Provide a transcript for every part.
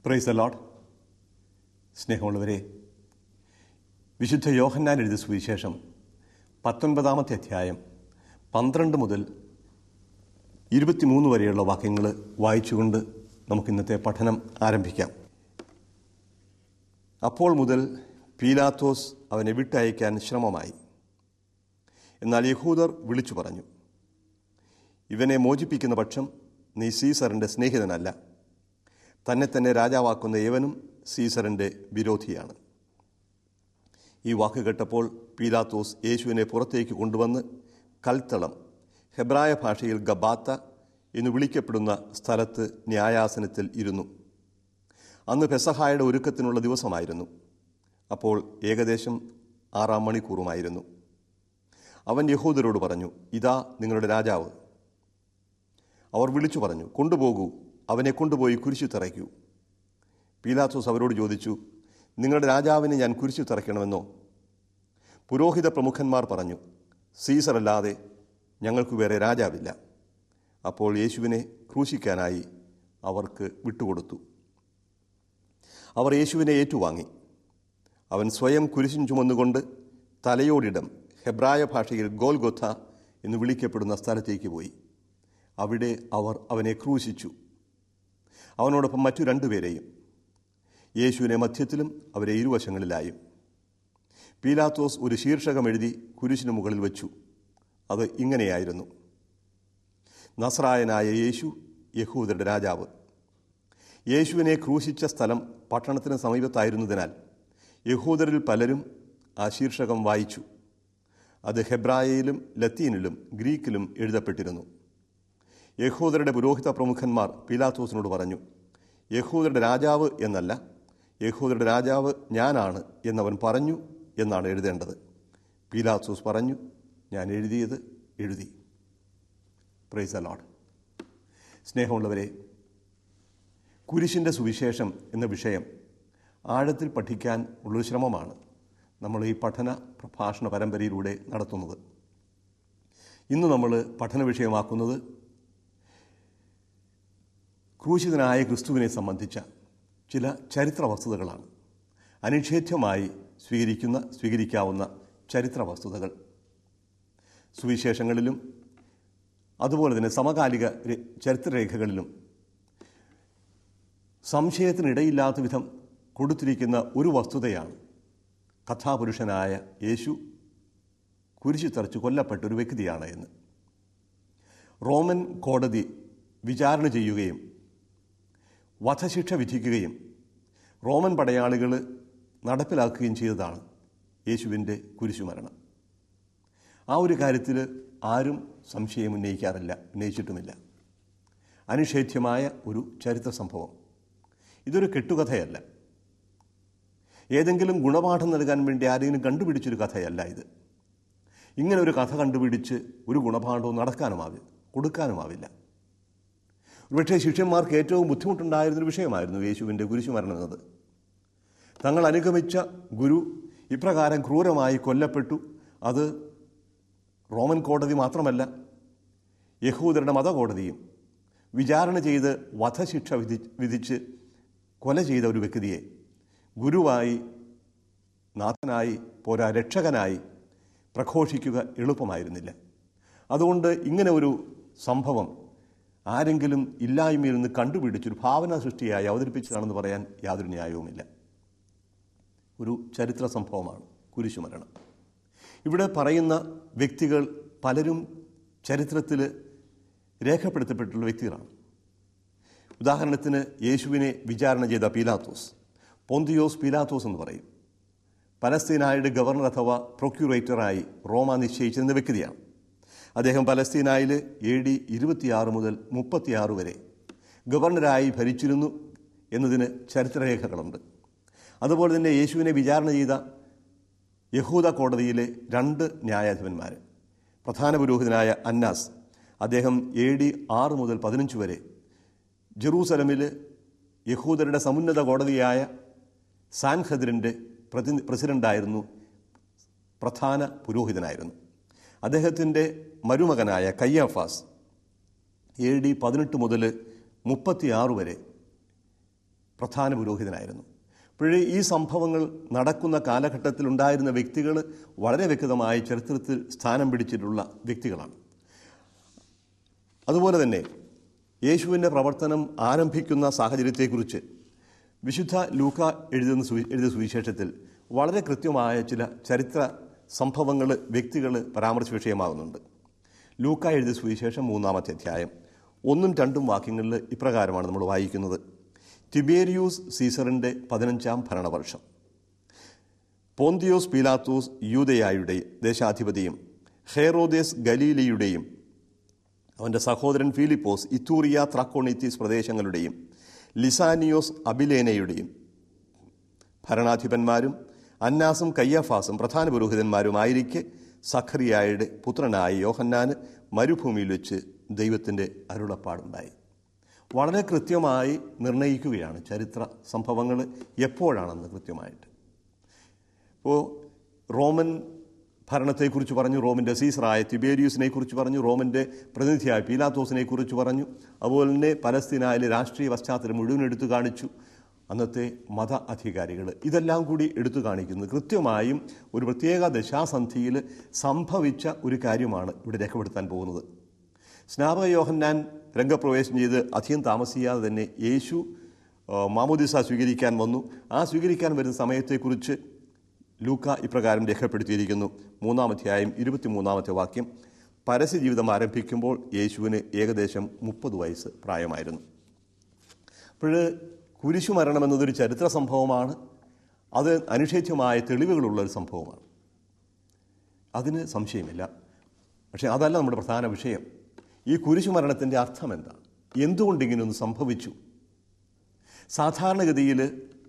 price load സ്നേഹമുള്ളവരെ വിശുദ്ധ യോഹന്നാൻ എഴുതിയ സുവിശേഷം പത്തൊൻപതാമത്തെ അധ്യായം പന്ത്രണ്ട് മുതൽ ഇരുപത്തിമൂന്ന് വരെയുള്ള വാക്യങ്ങൾ വായിച്ചുകൊണ്ട് നമുക്ക് ഇന്നത്തെ പഠനം ആരംഭിക്കാം അപ്പോൾ മുതൽ പീലാത്തോസ് അവനെ വിട്ടയക്കാൻ ശ്രമമായി എന്നാൽ യഹൂദർ വിളിച്ചു പറഞ്ഞു ഇവനെ മോചിപ്പിക്കുന്ന പക്ഷം നീ സീസറിൻ്റെ സ്നേഹിതനല്ല തന്നെ തന്നെ രാജാവാക്കുന്ന ഏവനും സീസറിൻ്റെ വിരോധിയാണ് ഈ വാക്ക് കേട്ടപ്പോൾ പീലാത്തോസ് യേശുവിനെ പുറത്തേക്ക് കൊണ്ടുവന്ന് കൽത്തളം ഹെബ്രായ ഭാഷയിൽ ഗബാത്ത എന്ന് വിളിക്കപ്പെടുന്ന സ്ഥലത്ത് ന്യായാസനത്തിൽ ഇരുന്നു അന്ന് പെസഹായുടെ ഒരുക്കത്തിനുള്ള ദിവസമായിരുന്നു അപ്പോൾ ഏകദേശം ആറാം മണിക്കൂറുമായിരുന്നു അവൻ യഹൂദരോട് പറഞ്ഞു ഇതാ നിങ്ങളുടെ രാജാവ് അവർ വിളിച്ചു പറഞ്ഞു കൊണ്ടുപോകൂ അവനെ കൊണ്ടുപോയി കുരിശു തറയ്ക്കൂ പീലാത്തോസ് അവരോട് ചോദിച്ചു നിങ്ങളുടെ രാജാവിനെ ഞാൻ കുരിശു തറയ്ക്കണമെന്നോ പുരോഹിത പ്രമുഖന്മാർ പറഞ്ഞു സീസറല്ലാതെ ഞങ്ങൾക്ക് വേറെ രാജാവില്ല അപ്പോൾ യേശുവിനെ ക്രൂശിക്കാനായി അവർക്ക് വിട്ടുകൊടുത്തു അവർ യേശുവിനെ ഏറ്റുവാങ്ങി അവൻ സ്വയം കുരിശും ചുമന്നുകൊണ്ട് തലയോടിടം ഹെബ്രായ ഭാഷയിൽ ഗോൽഗൊഥ എന്ന് വിളിക്കപ്പെടുന്ന സ്ഥലത്തേക്ക് പോയി അവിടെ അവർ അവനെ ക്രൂശിച്ചു അവനോടൊപ്പം മറ്റു രണ്ടുപേരെയും യേശുവിനെ മധ്യത്തിലും അവരെ ഇരുവശങ്ങളിലായും പീലാത്തോസ് ഒരു ശീർഷകം എഴുതി കുരിശിന് മുകളിൽ വച്ചു അത് ഇങ്ങനെയായിരുന്നു നസ്രായനായ യേശു യഹൂദരുടെ രാജാവ് യേശുവിനെ ക്രൂശിച്ച സ്ഥലം പട്ടണത്തിന് സമീപത്തായിരുന്നതിനാൽ യഹൂദരിൽ പലരും ആ ശീർഷകം വായിച്ചു അത് ഹെബ്രായയിലും ലത്തീനിലും ഗ്രീക്കിലും എഴുതപ്പെട്ടിരുന്നു യഹൂദരുടെ പുരോഹിത പ്രമുഖന്മാർ പീലാത്തോസിനോട് പറഞ്ഞു യഹൂദരുടെ രാജാവ് എന്നല്ല യഹൂദരുടെ രാജാവ് ഞാനാണ് എന്നവൻ പറഞ്ഞു എന്നാണ് എഴുതേണ്ടത് പീലാത്തോസ് പറഞ്ഞു ഞാൻ എഴുതിയത് എഴുതി പ്രൈസ് അലോഡ് സ്നേഹമുള്ളവരെ കുരിശിൻ്റെ സുവിശേഷം എന്ന വിഷയം ആഴത്തിൽ പഠിക്കാൻ ഉള്ളൊരു ശ്രമമാണ് നമ്മൾ ഈ പഠന പ്രഭാഷണ പരമ്പരയിലൂടെ നടത്തുന്നത് ഇന്ന് നമ്മൾ പഠന വിഷയമാക്കുന്നത് ക്രൂശിതനായ ക്രിസ്തുവിനെ സംബന്ധിച്ച ചില ചരിത്ര വസ്തുതകളാണ് അനിഷേധ്യമായി സ്വീകരിക്കുന്ന സ്വീകരിക്കാവുന്ന ചരിത്ര വസ്തുതകൾ സുവിശേഷങ്ങളിലും അതുപോലെ തന്നെ സമകാലിക ചരിത്രരേഖകളിലും സംശയത്തിനിടയില്ലാത്ത വിധം കൊടുത്തിരിക്കുന്ന ഒരു വസ്തുതയാണ് കഥാപുരുഷനായ യേശു കുരിശു തറച്ച് കൊല്ലപ്പെട്ട ഒരു വ്യക്തിയാണ് എന്ന് റോമൻ കോടതി വിചാരണ ചെയ്യുകയും വധശിക്ഷ വിധിക്കുകയും റോമൻ പടയാളികൾ നടപ്പിലാക്കുകയും ചെയ്തതാണ് യേശുവിൻ്റെ കുരിശുമരണം ആ ഒരു കാര്യത്തിൽ ആരും സംശയം ഉന്നയിക്കാറില്ല ഉന്നയിച്ചിട്ടുമില്ല അനിഷേധ്യമായ ഒരു ചരിത്ര സംഭവം ഇതൊരു കെട്ടുകഥയല്ല ഏതെങ്കിലും ഗുണപാഠം നൽകാൻ വേണ്ടി ആരെങ്കിലും കണ്ടുപിടിച്ചൊരു കഥയല്ല ഇത് ഇങ്ങനെ ഒരു കഥ കണ്ടുപിടിച്ച് ഒരു ഗുണപാഠവും നടക്കാനുമാവില്ല കൊടുക്കാനുമാവില്ല ഒരുപക്ഷെ ശിഷ്യന്മാർക്ക് ഏറ്റവും ബുദ്ധിമുട്ടുണ്ടായിരുന്നൊരു വിഷയമായിരുന്നു യേശുവിൻ്റെ കുരിശുമരണം എന്നത് തങ്ങൾ അനുഗമിച്ച ഗുരു ഇപ്രകാരം ക്രൂരമായി കൊല്ലപ്പെട്ടു അത് റോമൻ കോടതി മാത്രമല്ല യഹൂദരുടെ മതകോടതിയും വിചാരണ ചെയ്ത് വധശിക്ഷ വിധി വിധിച്ച് കൊല ചെയ്ത ഒരു വ്യക്തിയെ ഗുരുവായി നാഥനായി പോരാ രക്ഷകനായി പ്രഘോഷിക്കുക എളുപ്പമായിരുന്നില്ല അതുകൊണ്ട് ഇങ്ങനെ ഒരു സംഭവം ആരെങ്കിലും ഇല്ലായ്മയിൽ നിന്ന് കണ്ടുപിടിച്ചൊരു ഭാവന സൃഷ്ടിയായി അവതരിപ്പിച്ചതാണെന്ന് പറയാൻ യാതൊരു ന്യായവുമില്ല ഒരു ചരിത്ര സംഭവമാണ് കുരിശുമരണം ഇവിടെ പറയുന്ന വ്യക്തികൾ പലരും ചരിത്രത്തിൽ രേഖപ്പെടുത്തപ്പെട്ടുള്ള വ്യക്തികളാണ് ഉദാഹരണത്തിന് യേശുവിനെ വിചാരണ ചെയ്ത പീലാത്തോസ് പോന്തിയോസ് പീലാത്തോസ് എന്ന് പറയും പലസ്തീനായുടെ ഗവർണർ അഥവാ പ്രൊക്യൂറേറ്ററായി റോമ നിശ്ചയിച്ചിരുന്ന വ്യക്തിയാണ് അദ്ദേഹം പലസ്തീനായിൽ എ ഡി ഇരുപത്തിയാറ് മുതൽ മുപ്പത്തിയാറ് വരെ ഗവർണറായി ഭരിച്ചിരുന്നു എന്നതിന് ചരിത്രരേഖകളുണ്ട് അതുപോലെ തന്നെ യേശുവിനെ വിചാരണ ചെയ്ത യഹൂദ കോടതിയിലെ രണ്ട് ന്യായാധിപന്മാർ പ്രധാന പുരോഹിതനായ അന്നാസ് അദ്ദേഹം എ ഡി ആറ് മുതൽ പതിനഞ്ച് വരെ ജെറൂസലമിൽ യഹൂദരുടെ സമുന്നത കോടതിയായ സാൻഖദിറിൻ്റെ പ്രതി പ്രസിഡൻ്റായിരുന്നു പ്രധാന പുരോഹിതനായിരുന്നു അദ്ദേഹത്തിൻ്റെ മരുമകനായ കയ്യാഫാസ് എ ഡി പതിനെട്ട് മുതൽ മുപ്പത്തിയാറ് വരെ പ്രധാന പുരോഹിതനായിരുന്നു അപ്പോഴേ ഈ സംഭവങ്ങൾ നടക്കുന്ന കാലഘട്ടത്തിൽ ഉണ്ടായിരുന്ന വ്യക്തികൾ വളരെ വ്യക്തമായി ചരിത്രത്തിൽ സ്ഥാനം പിടിച്ചിട്ടുള്ള വ്യക്തികളാണ് അതുപോലെ തന്നെ യേശുവിൻ്റെ പ്രവർത്തനം ആരംഭിക്കുന്ന സാഹചര്യത്തെക്കുറിച്ച് വിശുദ്ധ ലൂക്ക എഴുതുന്ന സുവി- എഴുതിയ സുവിശേഷത്തിൽ വളരെ കൃത്യമായ ചില ചരിത്ര സംഭവങ്ങൾ വ്യക്തികൾ പരാമർശ വിഷയമാകുന്നുണ്ട് ലൂക്ക എഴുതിയ സുവിശേഷം മൂന്നാമത്തെ അധ്യായം ഒന്നും രണ്ടും വാക്യങ്ങളിൽ ഇപ്രകാരമാണ് നമ്മൾ വായിക്കുന്നത് ടിബേരിയൂസ് സീസറിൻ്റെ പതിനഞ്ചാം ഭരണവർഷം പോന്തിയോസ് പീലാത്തോസ് യൂതയായുടെ ദേശാധിപതിയും ഹെറോദേസ് ഗലീലയുടെയും അവൻ്റെ സഹോദരൻ ഫിലിപ്പോസ് ഇത്തൂറിയ ത്രക്കോണിത്തീസ് പ്രദേശങ്ങളുടെയും ലിസാനിയോസ് അബിലേനയുടെയും ഭരണാധിപന്മാരും അന്നാസും കയ്യഫാസും പ്രധാന പുരോഹിതന്മാരുമായിരിക്കെ സഖറിയായുടെ പുത്രനായ യോഹന്നാന് മരുഭൂമിയിൽ വെച്ച് ദൈവത്തിൻ്റെ അരുളപ്പാടുണ്ടായി വളരെ കൃത്യമായി നിർണയിക്കുകയാണ് ചരിത്ര സംഭവങ്ങൾ എപ്പോഴാണെന്ന് കൃത്യമായിട്ട് ഇപ്പോൾ റോമൻ ഭരണത്തെക്കുറിച്ച് പറഞ്ഞു റോമിൻ്റെ സീസറായ തിബേരിയൂസിനെ കുറിച്ച് പറഞ്ഞു റോമിൻ്റെ പ്രതിനിധിയായ പീലാത്തോസിനെ കുറിച്ച് പറഞ്ഞു അതുപോലെ തന്നെ പലസ്തീനായിലെ രാഷ്ട്രീയ പശ്ചാത്തലം മുഴുവൻ എടുത്തു കാണിച്ചു അന്നത്തെ മത അധികാരികൾ ഇതെല്ലാം കൂടി എടുത്തു കാണിക്കുന്നത് കൃത്യമായും ഒരു പ്രത്യേക ദശാസന്ധിയിൽ സംഭവിച്ച ഒരു കാര്യമാണ് ഇവിടെ രേഖപ്പെടുത്താൻ പോകുന്നത് സ്നാപക യോഹന്നാൻ രംഗപ്രവേശം ചെയ്ത് അധികം താമസിയാതെ തന്നെ യേശു ആ, മാമോദിസ സ്വീകരിക്കാൻ വന്നു ആ സ്വീകരിക്കാൻ വരുന്ന സമയത്തെക്കുറിച്ച് ലൂക്ക ഇപ്രകാരം രേഖപ്പെടുത്തിയിരിക്കുന്നു മൂന്നാം അധ്യായം ഇരുപത്തിമൂന്നാമത്തെ വാക്യം പരസ്യ ജീവിതം ആരംഭിക്കുമ്പോൾ യേശുവിന് ഏകദേശം മുപ്പത് വയസ്സ് പ്രായമായിരുന്നു അപ്പോൾ കുരിശു മരണം എന്നതൊരു ചരിത്ര സംഭവമാണ് അത് അനിഷേധ്യമായ തെളിവുകളുള്ള ഒരു സംഭവമാണ് അതിന് സംശയമില്ല പക്ഷേ അതല്ല നമ്മുടെ പ്രധാന വിഷയം ഈ കുരിശു മരണത്തിൻ്റെ അർത്ഥം എന്താണ് എന്തുകൊണ്ട് ഇങ്ങനെയൊന്ന് സംഭവിച്ചു സാധാരണഗതിയിൽ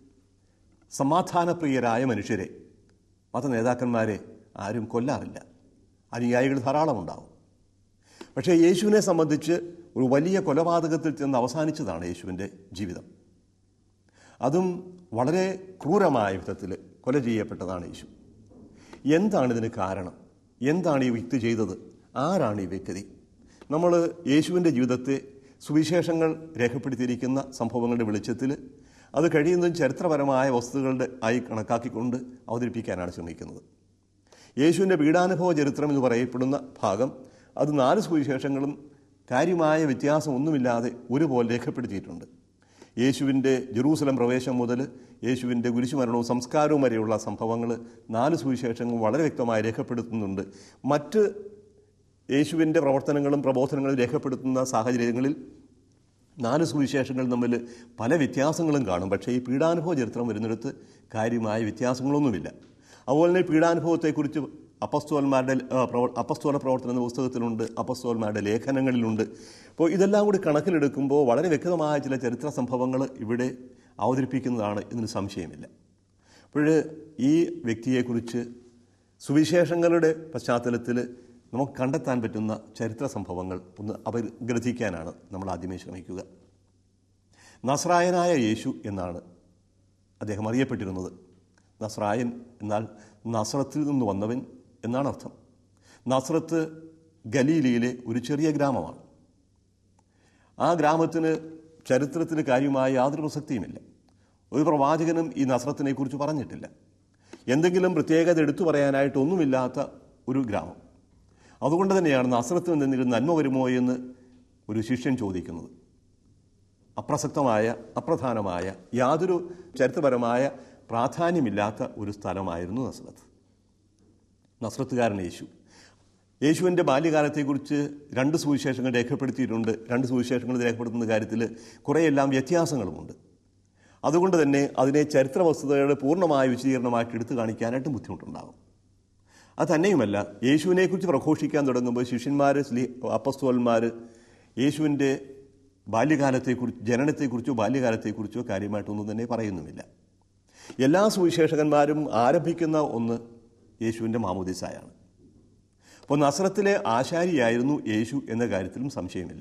സമാധാനപ്രിയരായ മനുഷ്യരെ മത നേതാക്കന്മാരെ ആരും കൊല്ലാറില്ല അനുയായികൾ ധാരാളമുണ്ടാവും പക്ഷേ യേശുവിനെ സംബന്ധിച്ച് ഒരു വലിയ കൊലപാതകത്തിൽ ചെന്ന് അവസാനിച്ചതാണ് യേശുവിൻ്റെ ജീവിതം അതും വളരെ ക്രൂരമായ വിധത്തിൽ കൊല ചെയ്യപ്പെട്ടതാണ് യേശു എന്താണ് ഇതിന് കാരണം എന്താണ് ഈ വ്യക്തി ചെയ്തത് ആരാണ് ഈ വ്യക്തി നമ്മൾ യേശുവിൻ്റെ ജീവിതത്തെ സുവിശേഷങ്ങൾ രേഖപ്പെടുത്തിയിരിക്കുന്ന സംഭവങ്ങളുടെ വെളിച്ചത്തിൽ അത് കഴിയുന്നതും ചരിത്രപരമായ വസ്തുക്കളുടെ ആയി കണക്കാക്കിക്കൊണ്ട് അവതരിപ്പിക്കാനാണ് ശ്രമിക്കുന്നത് യേശുവിൻ്റെ പീഡാനുഭവ ചരിത്രം എന്ന് പറയപ്പെടുന്ന ഭാഗം അത് നാല് സുവിശേഷങ്ങളും കാര്യമായ വ്യത്യാസം ഒന്നുമില്ലാതെ ഒരുപോലെ രേഖപ്പെടുത്തിയിട്ടുണ്ട് യേശുവിൻ്റെ ജെറൂസലം പ്രവേശം മുതൽ യേശുവിൻ്റെ കുരിശുമരണവും സംസ്കാരവും വരെയുള്ള സംഭവങ്ങൾ നാല് സുവിശേഷങ്ങളും വളരെ വ്യക്തമായി രേഖപ്പെടുത്തുന്നുണ്ട് മറ്റ് യേശുവിൻ്റെ പ്രവർത്തനങ്ങളും പ്രബോധനങ്ങളും രേഖപ്പെടുത്തുന്ന സാഹചര്യങ്ങളിൽ നാല് സുവിശേഷങ്ങൾ തമ്മിൽ പല വ്യത്യാസങ്ങളും കാണും പക്ഷേ ഈ പീഡാനുഭവ ചരിത്രം വരുന്നിടത്ത് കാര്യമായ വ്യത്യാസങ്ങളൊന്നുമില്ല അതുപോലെ തന്നെ പീഡാനുഭവത്തെക്കുറിച്ച് അപ്പസ്തോലന്മാരുടെ ആ, പ്രവ- അപ്പസ്തോല പ്രവർത്തനം എന്ന പുസ്തകത്തിലുണ്ട് അപ്പസ്തോലന്മാരുടെ ലേഖനങ്ങളിലുണ്ട് അപ്പോൾ ഇതെല്ലാം കൂടി കണക്കിലെടുക്കുമ്പോൾ വളരെ വ്യക്തമായ ചില ചരിത്ര സംഭവങ്ങൾ ഇവിടെ അവതരിപ്പിക്കുന്നതാണ് ഇതിന് സംശയമില്ല അപ്പോൾ ഈ വ്യക്തിയെക്കുറിച്ച് സുവിശേഷങ്ങളുടെ പശ്ചാത്തലത്തിൽ നമുക്ക് കണ്ടെത്താൻ പറ്റുന്ന ചരിത്ര സംഭവങ്ങൾ ഒന്ന് അപഗ്രഥിക്കാനാണ് നമ്മൾ ആദ്യമേ ശ്രമിക്കുക നസ്രായനായ യേശു എന്നാണ് അദ്ദേഹം അറിയപ്പെട്ടിരുന്നത് നസ്രായൻ എന്നാൽ നസ്രത്തിൽ നിന്ന് വന്നവൻ എന്നാണ് അർത്ഥം നസ്രത്ത് ഗലീലയിലെ ഒരു ചെറിയ ഗ്രാമമാണ് ആ ഗ്രാമത്തിന് ചരിത്രത്തിന് കാര്യമായ യാതൊരു പ്രസക്തിയുമില്ല ഒരു പ്രവാചകനും ഈ നസ്രത്തിനെ കുറിച്ച് പറഞ്ഞിട്ടില്ല എന്തെങ്കിലും പ്രത്യേകത എടുത്തു പറയാനായിട്ട് ഒന്നുമില്ലാത്ത ഒരു ഗ്രാമം അതുകൊണ്ട് തന്നെയാണ് നസ്രത്തിൽ നിന്നിരുന്ന് നന്മ വരുമോ എന്ന് ഒരു ശിഷ്യൻ ചോദിക്കുന്നത് അപ്രസക്തമായ അപ്രധാനമായ യാതൊരു ചരിത്രപരമായ പ്രാധാന്യമില്ലാത്ത ഒരു സ്ഥലമായിരുന്നു നസ്രത്ത് നസ്രത്തുകാരൻ യേശു യേശുവിൻ്റെ ബാല്യകാലത്തെക്കുറിച്ച് രണ്ട് സുവിശേഷങ്ങൾ രേഖപ്പെടുത്തിയിട്ടുണ്ട് രണ്ട് സുവിശേഷങ്ങൾ രേഖപ്പെടുത്തുന്ന കാര്യത്തിൽ കുറേയെല്ലാം വ്യത്യാസങ്ങളുമുണ്ട് അതുകൊണ്ട് തന്നെ അതിനെ ചരിത്ര വസ്തുതയുടെ പൂർണ്ണമായ വിശദീകരണമായിട്ട് എടുത്തു കാണിക്കാനായിട്ട് ബുദ്ധിമുട്ടുണ്ടാകും അത് തന്നെയുമല്ല യേശുവിനെക്കുറിച്ച് പ്രഘോഷിക്കാൻ തുടങ്ങുമ്പോൾ ശിഷ്യന്മാർ സ്ലീ അപ്പസ്തോലന്മാർ യേശുവിൻ്റെ ബാല്യകാലത്തെക്കുറിച്ച് ജനനത്തെക്കുറിച്ചോ ബാല്യകാലത്തെക്കുറിച്ചോ കാര്യമായിട്ടൊന്നും തന്നെ പറയുന്നുമില്ല എല്ലാ സുവിശേഷകന്മാരും ആരംഭിക്കുന്ന ഒന്ന് യേശുവിൻ്റെ മാമോദിസായാണ് അപ്പോൾ നസ്രത്തിലെ ആശാരിയായിരുന്നു യേശു എന്ന കാര്യത്തിലും സംശയമില്ല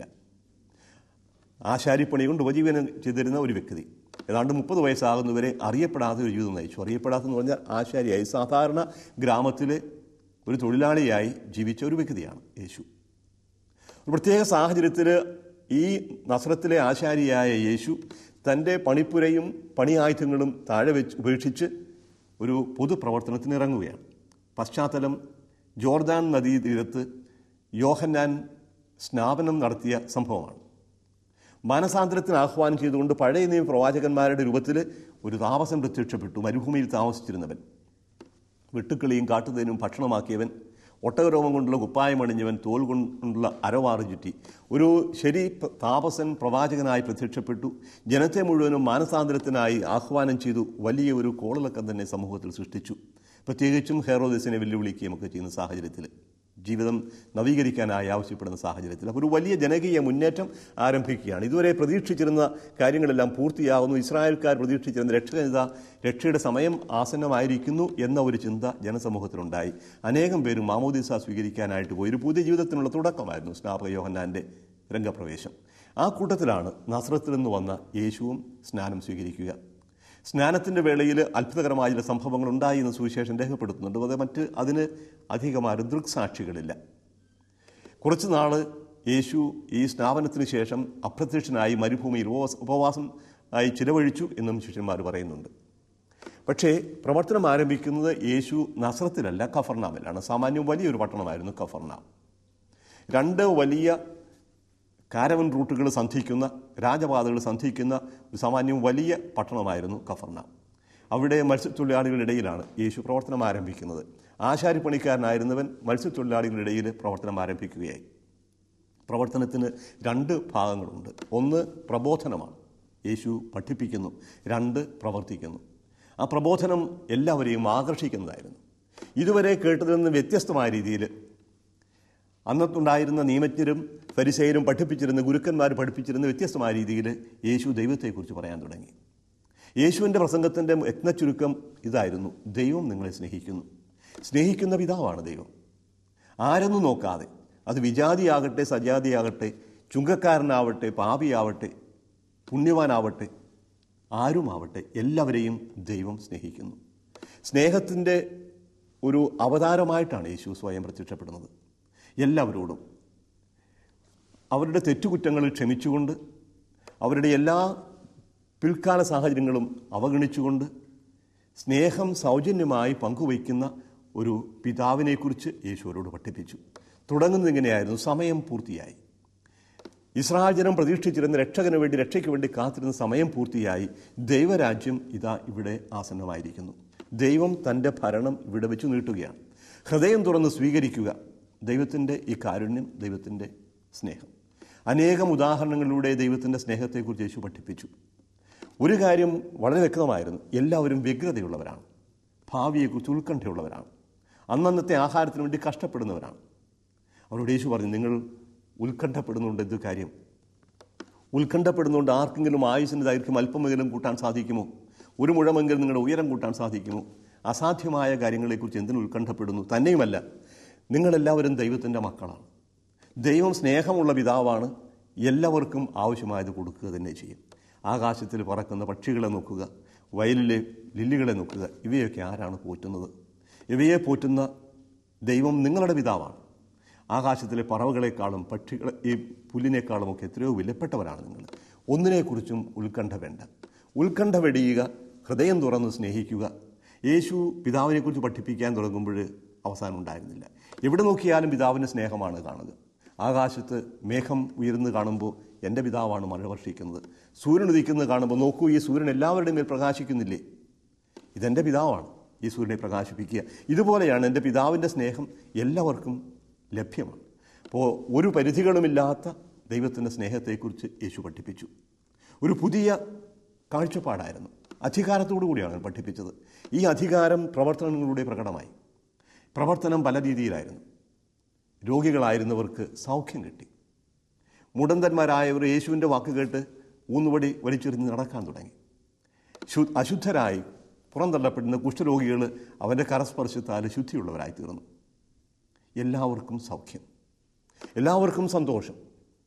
ആശാരിപ്പണി കൊണ്ട് ഉപജീവനം ചെയ്തിരുന്ന ഒരു വ്യക്തി ഏതാണ്ട് മുപ്പത് വയസ്സാകുന്നവരെ അറിയപ്പെടാത്ത ഒരു ജീവിതം നയിച്ചു അറിയപ്പെടാത്തെന്ന് പറഞ്ഞാൽ ആശാരിയായി സാധാരണ ഗ്രാമത്തിലെ ഒരു തൊഴിലാളിയായി ജീവിച്ച ഒരു വ്യക്തിയാണ് യേശു ഒരു പ്രത്യേക സാഹചര്യത്തിൽ ഈ നസ്രത്തിലെ ആശാരിയായ യേശു തൻ്റെ പണിപ്പുരയും പണിയായുധങ്ങളും താഴെ വെച്ച് ഉപേക്ഷിച്ച് ഒരു പൊതുപ്രവർത്തനത്തിന് ഇറങ്ങുകയാണ് പശ്ചാത്തലം ജോർദാൻ നദീതീരത്ത് യോഹന്നാൻ സ്നാപനം നടത്തിയ സംഭവമാണ് മാനസാന്തരത്തിന് ആഹ്വാനം ചെയ്തുകൊണ്ട് പഴയ നിയമ പ്രവാചകന്മാരുടെ രൂപത്തിൽ ഒരു താമസം പ്രത്യക്ഷപ്പെട്ടു മരുഭൂമിയിൽ താമസിച്ചിരുന്നവൻ വെട്ടുക്കിളിയും കാട്ടുതേനും ഭക്ഷണമാക്കിയവൻ ഒട്ടകരോമം കൊണ്ടുള്ള കുപ്പായമണിഞ്ഞവൻ തോൽ കൊണ്ടുള്ള അരവാറ് ചുറ്റി ഒരു ശരി പ- താപസൻ പ്രവാചകനായി പ്രത്യക്ഷപ്പെട്ടു ജനത്തെ മുഴുവനും മാനസാന്തരത്തിനായി ആഹ്വാനം ചെയ്തു വലിയ ഒരു കോളിളക്കം തന്നെ സമൂഹത്തിൽ സൃഷ്ടിച്ചു പ്രത്യേകിച്ചും ഹെറോദിസിനെ വെല്ലുവിളിക്കുകയും ഒക്കെ ചെയ്യുന്ന സാഹചര്യത്തിൽ ജീവിതം നവീകരിക്കാനായി ആവശ്യപ്പെടുന്ന സാഹചര്യത്തിൽ അപ്പോൾ ഒരു വലിയ ജനകീയ മുന്നേറ്റം ആരംഭിക്കുകയാണ് ഇതുവരെ പ്രതീക്ഷിച്ചിരുന്ന കാര്യങ്ങളെല്ലാം പൂർത്തിയാകുന്നു ഇസ്രായേൽക്കാർ പ്രതീക്ഷിച്ചിരുന്ന രക്ഷകനിത രക്ഷയുടെ സമയം ആസന്നമായിരിക്കുന്നു എന്ന ഒരു ചിന്ത ജനസമൂഹത്തിലുണ്ടായി അനേകം പേരും മാമോദിസ സ്വീകരിക്കാനായിട്ട് പോയി ഒരു പുതിയ ജീവിതത്തിനുള്ള തുടക്കമായിരുന്നു സ്നാപക യോഹന്നാൻ്റെ രംഗപ്രവേശം ആ കൂട്ടത്തിലാണ് നസ്രത്തിൽ നിന്ന് വന്ന യേശുവും സ്നാനം സ്വീകരിക്കുക സ്നാനത്തിൻ്റെ വേളയിൽ അത്ഭുതകരമായ ചില സംഭവങ്ങൾ ഉണ്ടായി എന്ന് സുവിശേഷം രേഖപ്പെടുത്തുന്നുണ്ട് അത് മറ്റ് അതിന് അധികമാരും ദൃക്സാക്ഷികളില്ല കുറച്ച് നാൾ യേശു ഈ സ്നാപനത്തിന് ശേഷം അപ്രത്യക്ഷനായി മരുഭൂമിയിൽ ഉപവാസ ഉപവാസം ആയി ചിലവഴിച്ചു എന്നും ശിഷ്യന്മാർ പറയുന്നുണ്ട് പക്ഷേ പ്രവർത്തനം ആരംഭിക്കുന്നത് യേശു നസ്രത്തിലല്ല കഫർനാമിലാണ് സാമാന്യം വലിയൊരു പട്ടണമായിരുന്നു കഫർനാം രണ്ട് വലിയ കാരവൻ റൂട്ടുകൾ സന്ധിക്കുന്ന രാജപാതകൾ സന്ധിക്കുന്ന ഒരു സാമാന്യം വലിയ പട്ടണമായിരുന്നു കഫർനാം അവിടെ മത്സ്യത്തൊഴിലാളികളുടെ ഇടയിലാണ് യേശു പ്രവർത്തനം ആരംഭിക്കുന്നത് ആശാരിപ്പണിക്കാരനായിരുന്നവൻ മത്സ്യത്തൊഴിലാളികളുടെ ഇടയിൽ പ്രവർത്തനം ആരംഭിക്കുകയായി പ്രവർത്തനത്തിന് രണ്ട് ഭാഗങ്ങളുണ്ട് ഒന്ന് പ്രബോധനമാണ് യേശു പഠിപ്പിക്കുന്നു രണ്ട് പ്രവർത്തിക്കുന്നു ആ പ്രബോധനം എല്ലാവരെയും ആകർഷിക്കുന്നതായിരുന്നു ഇതുവരെ കേട്ടതിൽ നിന്ന് വ്യത്യസ്തമായ രീതിയിൽ അന്നത്തുണ്ടായിരുന്ന നിയമജ്ഞരും ഫരിസേരും പഠിപ്പിച്ചിരുന്ന ഗുരുക്കന്മാർ പഠിപ്പിച്ചിരുന്ന വ്യത്യസ്തമായ രീതിയിൽ യേശു ദൈവത്തെക്കുറിച്ച് പറയാൻ തുടങ്ങി യേശുവിൻ്റെ പ്രസംഗത്തിൻ്റെ യത്നച്ചുരുക്കം ഇതായിരുന്നു ദൈവം നിങ്ങളെ സ്നേഹിക്കുന്നു സ്നേഹിക്കുന്ന പിതാവാണ് ദൈവം ആരെന്നും നോക്കാതെ അത് വിജാതിയാകട്ടെ സജാതിയാകട്ടെ ചുങ്കക്കാരനാവട്ടെ പാപിയാവട്ടെ പുണ്യവാനാവട്ടെ ആരുമാവട്ടെ എല്ലാവരെയും ദൈവം സ്നേഹിക്കുന്നു സ്നേഹത്തിൻ്റെ ഒരു അവതാരമായിട്ടാണ് യേശു സ്വയം പ്രത്യക്ഷപ്പെടുന്നത് എല്ലാവരോടും അവരുടെ തെറ്റുകുറ്റങ്ങളിൽ ക്ഷമിച്ചുകൊണ്ട് അവരുടെ എല്ലാ പിൽക്കാല സാഹചര്യങ്ങളും അവഗണിച്ചുകൊണ്ട് സ്നേഹം സൗജന്യമായി പങ്കുവയ്ക്കുന്ന ഒരു പിതാവിനെക്കുറിച്ച് യേശുവരോട് പഠിപ്പിച്ചു തുടങ്ങുന്നത് ഇങ്ങനെയായിരുന്നു സമയം പൂർത്തിയായി ഇസ്രായേൽ ജനം പ്രതീക്ഷിച്ചിരുന്ന രക്ഷകന് വേണ്ടി രക്ഷയ്ക്ക് വേണ്ടി കാത്തിരുന്ന സമയം പൂർത്തിയായി ദൈവരാജ്യം ഇതാ ഇവിടെ ആസന്നമായിരിക്കുന്നു ദൈവം തൻ്റെ ഭരണം ഇവിടെ വെച്ച് നീട്ടുകയാണ് ഹൃദയം തുറന്ന് സ്വീകരിക്കുക ദൈവത്തിൻ്റെ ഈ കാരുണ്യം ദൈവത്തിൻ്റെ സ്നേഹം അനേകം ഉദാഹരണങ്ങളിലൂടെ ദൈവത്തിൻ്റെ സ്നേഹത്തെക്കുറിച്ച് യേശു പഠിപ്പിച്ചു ഒരു കാര്യം വളരെ വ്യക്തമായിരുന്നു എല്ലാവരും വ്യഗ്രതയുള്ളവരാണ് ഭാവിയെക്കുറിച്ച് ഉത്കണ്ഠയുള്ളവരാണ് അന്നന്നത്തെ ആഹാരത്തിന് വേണ്ടി കഷ്ടപ്പെടുന്നവരാണ് അവരോട് യേശു പറഞ്ഞു നിങ്ങൾ ഉത്കണ്ഠപ്പെടുന്നുണ്ട് എന്ത് കാര്യം ഉത്കണ്ഠപ്പെടുന്നുകൊണ്ട് ആർക്കെങ്കിലും ആയുസിൻ്റെ ദൈർഘ്യം അല്പമെങ്കിലും കൂട്ടാൻ സാധിക്കുമോ ഒരു മുഴമെങ്കിലും നിങ്ങളുടെ ഉയരം കൂട്ടാൻ സാധിക്കുമോ അസാധ്യമായ കാര്യങ്ങളെക്കുറിച്ച് എന്തിനു ഉത്കണ്ഠപ്പെടുന്നു തന്നെയുമല്ല നിങ്ങളെല്ലാവരും ദൈവത്തിൻ്റെ മക്കളാണ് ദൈവം സ്നേഹമുള്ള പിതാവാണ് എല്ലാവർക്കും ആവശ്യമായത് കൊടുക്കുക തന്നെ ചെയ്യും ആകാശത്തിൽ പറക്കുന്ന പക്ഷികളെ നോക്കുക വയലിലെ ലില്ലികളെ നോക്കുക ഇവയൊക്കെ ആരാണ് പോറ്റുന്നത് ഇവയെ പോറ്റുന്ന ദൈവം നിങ്ങളുടെ പിതാവാണ് ആകാശത്തിലെ പറവകളെക്കാളും പക്ഷികളെ ഈ പുല്ലിനേക്കാളും ഒക്കെ എത്രയോ വിലപ്പെട്ടവരാണ് നിങ്ങൾ ഒന്നിനെക്കുറിച്ചും ഉത്കണ്ഠ വേണ്ട ഉത്കണ്ഠ വെടിയുക ഹൃദയം തുറന്ന് സ്നേഹിക്കുക യേശു പിതാവിനെക്കുറിച്ച് പഠിപ്പിക്കാൻ തുടങ്ങുമ്പോൾ അവസാനം ഉണ്ടായിരുന്നില്ല എവിടെ നോക്കിയാലും പിതാവിൻ്റെ സ്നേഹമാണ് കാണുക ആകാശത്ത് മേഘം ഉയർന്നു കാണുമ്പോൾ എൻ്റെ പിതാവാണ് മഴ വർഷിക്കുന്നത് സൂര്യൻ ഉദിക്കുന്നത് കാണുമ്പോൾ നോക്കൂ ഈ സൂര്യൻ എല്ലാവരുടെയും മേൽ പ്രകാശിക്കുന്നില്ലേ ഇതെൻ്റെ പിതാവാണ് ഈ സൂര്യനെ പ്രകാശിപ്പിക്കുക ഇതുപോലെയാണ് എൻ്റെ പിതാവിൻ്റെ സ്നേഹം എല്ലാവർക്കും ലഭ്യമാണ് അപ്പോൾ ഒരു പരിധികളുമില്ലാത്ത ദൈവത്തിൻ്റെ സ്നേഹത്തെക്കുറിച്ച് യേശു പഠിപ്പിച്ചു ഒരു പുതിയ കാഴ്ചപ്പാടായിരുന്നു അധികാരത്തോടു കൂടിയാണ് പഠിപ്പിച്ചത് ഈ അധികാരം പ്രവർത്തനങ്ങളിലൂടെ പ്രകടമായി പ്രവർത്തനം പല രീതിയിലായിരുന്നു രോഗികളായിരുന്നവർക്ക് സൗഖ്യം കിട്ടി മുടന്തന്മാരായവർ യേശുവിൻ്റെ വാക്ക് കേട്ട് ഊന്നുവടി വലിച്ചെറിഞ്ഞ് നടക്കാൻ തുടങ്ങി ശു അശുദ്ധരായി പുറന്തള്ളപ്പെടുന്ന കുഷ്ഠരോഗികൾ അവൻ്റെ കരസ്പർശത്താൽ ശുദ്ധിയുള്ളവരായി തീർന്നു എല്ലാവർക്കും സൗഖ്യം എല്ലാവർക്കും സന്തോഷം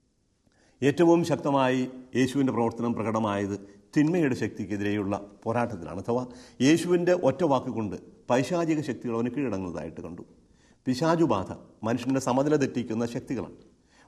ഏറ്റവും ശക്തമായി യേശുവിൻ്റെ പ്രവർത്തനം പ്രകടമായത് തിന്മയുടെ ശക്തിക്കെതിരെയുള്ള പോരാട്ടത്തിലാണ് അഥവാ യേശുവിൻ്റെ ഒറ്റ വാക്കുകൊണ്ട് പൈശാചിക ശക്തികൾ അവന് കീഴടങ്ങുന്നതായിട്ട് കണ്ടു പിശാചുബാധ മനുഷ്യൻ്റെ സമനില തെറ്റിക്കുന്ന ശക്തികളാണ്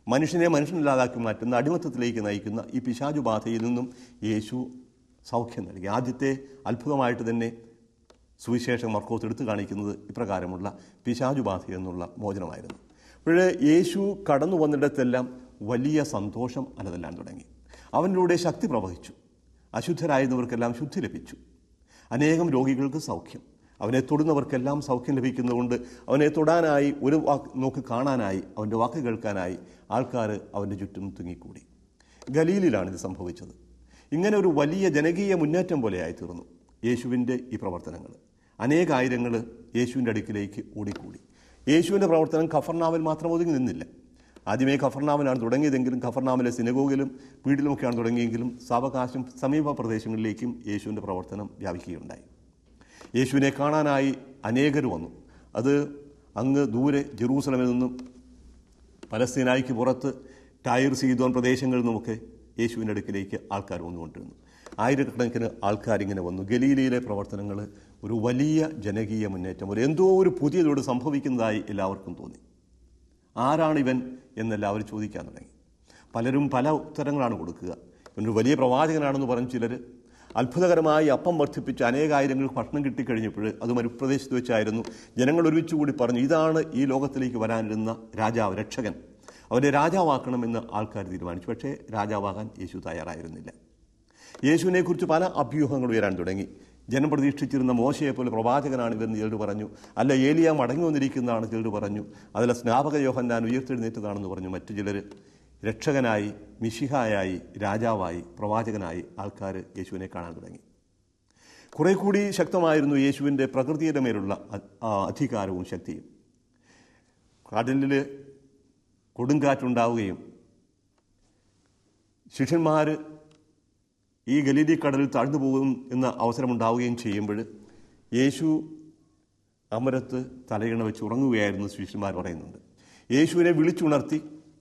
മനുഷ്യനെ മനുഷ്യനില്ലാതാക്കി മാറ്റുന്ന അടിമത്തത്തിലേക്ക് നയിക്കുന്ന ഈ പിശാചു ബാധയിൽ നിന്നും യേശു സൗഖ്യം നൽകി ആദ്യത്തെ അത്ഭുതമായിട്ട് തന്നെ സുവിശേഷം മർക്കോത്ത് എടുത്തു കാണിക്കുന്നത് ഇപ്രകാരമുള്ള പിശാചു ബാധ എന്നുള്ള മോചനമായിരുന്നു അപ്പോഴേ യേശു കടന്നു വന്നിടത്തെല്ലാം വലിയ സന്തോഷം അലതെല്ലാൻ തുടങ്ങി അവനിലൂടെ ശക്തി പ്രവഹിച്ചു അശുദ്ധരായിരുന്നവർക്കെല്ലാം ശുദ്ധി ലഭിച്ചു അനേകം രോഗികൾക്ക് സൗഖ്യം അവനെ തൊടുന്നവർക്കെല്ലാം സൗഖ്യം ലഭിക്കുന്നതുകൊണ്ട് അവനെ തൊടാനായി ഒരു വാക്ക് നോക്ക് കാണാനായി അവൻ്റെ വാക്ക് കേൾക്കാനായി ആൾക്കാർ അവൻ്റെ ചുറ്റും തിങ്ങിക്കൂടി ഗലീലിലാണ് ഇത് സംഭവിച്ചത് ഇങ്ങനെ ഒരു വലിയ ജനകീയ മുന്നേറ്റം പോലെയായി തീർന്നു യേശുവിൻ്റെ ഈ പ്രവർത്തനങ്ങൾ അനേകായിരങ്ങൾ യേശുവിൻ്റെ അടുക്കിലേക്ക് ഓടിക്കൂടി യേശുവിൻ്റെ പ്രവർത്തനം ഖഫർനാമിൽ മാത്രം ഒതുങ്ങി നിന്നില്ല ആദ്യമേ ഖഫർനാമിലാണ് തുടങ്ങിയതെങ്കിലും ഖഫർനാമിലെ സിനഗോഗിലും വീട്ടിലുമൊക്കെയാണ് തുടങ്ങിയെങ്കിലും സാവകാശം സമീപ പ്രദേശങ്ങളിലേക്കും യേശുവിൻ്റെ പ്രവർത്തനം വ്യാപിക്കുകയുണ്ടായി യേശുവിനെ കാണാനായി അനേകർ വന്നു അത് അങ്ങ് ദൂരെ ജെറൂസലമിൽ നിന്നും പലസ്തീനായിക്ക് പുറത്ത് ടയർ സീതോൻ പ്രദേശങ്ങളിൽ നിന്നുമൊക്കെ യേശുവിൻ്റെ അടുക്കിലേക്ക് ആൾക്കാർ വന്നുകൊണ്ടിരുന്നു ആയിരക്കണക്കിന് ആൾക്കാരിങ്ങനെ വന്നു ഗലീലയിലെ പ്രവർത്തനങ്ങൾ ഒരു വലിയ ജനകീയ മുന്നേറ്റം ഒരു എന്തോ ഒരു പുതിയതോട് സംഭവിക്കുന്നതായി എല്ലാവർക്കും തോന്നി ആരാണിവൻ എന്നെല്ലാവരും ചോദിക്കാൻ തുടങ്ങി പലരും പല ഉത്തരങ്ങളാണ് കൊടുക്കുക ഇവനൊരു വലിയ പ്രവാചകനാണെന്ന് പറഞ്ഞ് ചിലർ അത്ഭുതകരമായി അപ്പം വർദ്ധിപ്പിച്ച് അനേകായിരങ്ങൾ ഭക്ഷണം കിട്ടിക്കഴിഞ്ഞപ്പോൾ അത് മരുപ്രദേശത്ത് വെച്ചായിരുന്നു ജനങ്ങൾ ഒരുമിച്ച് കൂടി പറഞ്ഞു ഇതാണ് ഈ ലോകത്തിലേക്ക് വരാനിരുന്ന രാജാവ് രക്ഷകൻ അവരെ രാജാവാക്കണമെന്ന് ആൾക്കാർ തീരുമാനിച്ചു പക്ഷേ രാജാവാകാൻ യേശു തയ്യാറായിരുന്നില്ല യേശുവിനെക്കുറിച്ച് പല അഭ്യൂഹങ്ങൾ ഉയരാൻ തുടങ്ങി ജനം പ്രതീക്ഷിച്ചിരുന്ന മോശയെ പോലെ പ്രവാചകനാണ് ഇവരെന്ന് ചിലർ പറഞ്ഞു അല്ല ഏലിയ മടങ്ങി വന്നിരിക്കുന്നതാണ് ചിലർ പറഞ്ഞു അതല്ല സ്നാപക യോഹന്നാൻ ഉയർത്തെഴുന്നേറ്റതാണെന്ന് പറഞ്ഞു മറ്റു ചിലർ രക്ഷകനായി മിഷിഹായായി രാജാവായി പ്രവാചകനായി ആൾക്കാർ യേശുവിനെ കാണാൻ തുടങ്ങി കുറെ കൂടി ശക്തമായിരുന്നു യേശുവിൻ്റെ പ്രകൃതിയുടെ മേലുള്ള അ- ആ അധികാരവും ശക്തിയും കടലിൽ കൊടുങ്കാറ്റുണ്ടാവുകയും ശിഷ്യന്മാർ ഈ ഗലീലി കടലിൽ താഴ്ന്നു പോകും എന്ന അവസരമുണ്ടാവുകയും ചെയ്യുമ്പോൾ യേശു അമരത്ത് തലയിണ വെച്ച് ഉറങ്ങുകയായിരുന്നു ശിഷ്യന്മാർ പറയുന്നുണ്ട് യേശുവിനെ വിളിച്ചുണർത്തി